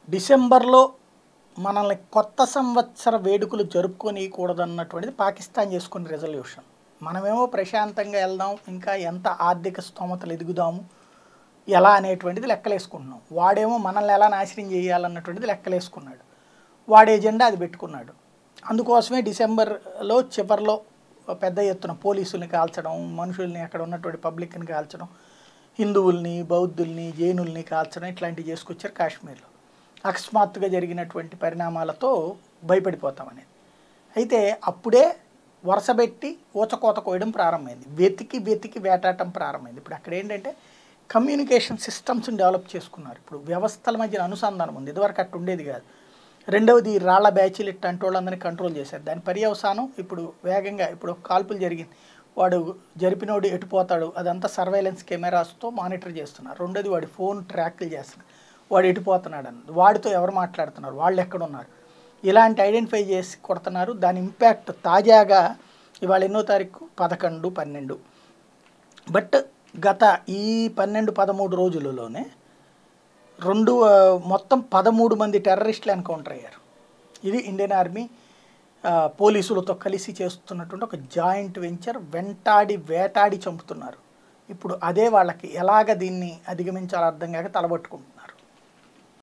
డిసెంబర్లో మనల్ని కొత్త సంవత్సర వేడుకలు జరుపుకోనియకూడదన్నటువంటిది పాకిస్తాన్ చేసుకున్న రెజల్యూషన్ మనమేమో ప్రశాంతంగా వెళ్దాం ఇంకా ఎంత ఆర్థిక స్తోమతలు ఎదుగుదాము ఎలా అనేటువంటిది లెక్కలేసుకుంటున్నాం వాడేమో మనల్ని ఎలా నాశనం చేయాలన్నటువంటిది లెక్కలేసుకున్నాడు వాడి ఎజెండా అది పెట్టుకున్నాడు అందుకోసమే డిసెంబర్లో చివరిలో పెద్ద ఎత్తున పోలీసుల్ని కాల్చడం మనుషుల్ని అక్కడ ఉన్నటువంటి పబ్లిక్ని కాల్చడం హిందువుల్ని బౌద్ధుల్ని జైనుల్ని కాల్చడం ఇట్లాంటివి చేసుకొచ్చారు కాశ్మీర్లో అకస్మాత్తుగా జరిగినటువంటి పరిణామాలతో భయపడిపోతామనేది అయితే అప్పుడే వరుసబెట్టి ఊచకోత కోయడం ప్రారంభమైంది వెతికి వెతికి వేటాడటం ప్రారంభమైంది ఇప్పుడు అక్కడ ఏంటంటే కమ్యూనికేషన్ సిస్టమ్స్ని డెవలప్ చేసుకున్నారు ఇప్పుడు వ్యవస్థల మధ్య అనుసంధానం ఉంది ఇదివరకు అట్టు ఉండేది కాదు రెండవది రాళ్ల బ్యాచీలు ఇట్లాంటి వాళ్ళందరినీ కంట్రోల్ చేశారు దాని పర్యవసానం ఇప్పుడు వేగంగా ఇప్పుడు కాల్పులు జరిగింది వాడు జరిపినోడు ఎటుపోతాడు అదంతా సర్వైలెన్స్ కెమెరాస్తో మానిటర్ చేస్తున్నారు రెండోది వాడి ఫోన్ ట్రాక్లు చేస్తున్నారు వాడు ఎటుపోతున్నాడు అన్నది వాడితో ఎవరు మాట్లాడుతున్నారు వాళ్ళు ఎక్కడ ఉన్నారు ఇలాంటి ఐడెంటిఫై చేసి కొడుతున్నారు దాని ఇంపాక్ట్ తాజాగా ఇవాళ ఎన్నో తారీఖు పదకొండు పన్నెండు బట్ గత ఈ పన్నెండు పదమూడు రోజులలోనే రెండు ఆ, మొత్తం పదమూడు మంది టెర్రరిస్టులు ఎన్కౌంటర్ అయ్యారు ఇది ఇండియన్ ఆర్మీ ఆ, పోలీసులతో కలిసి చేస్తున్నటువంటి ఒక జాయింట్ వెంచర్ వెంటాడి వేటాడి చంపుతున్నారు ఇప్పుడు అదే వాళ్ళకి ఎలాగ దీన్ని అధిగమించాలో అర్థం కాక తలబట్టుకుంటున్నారు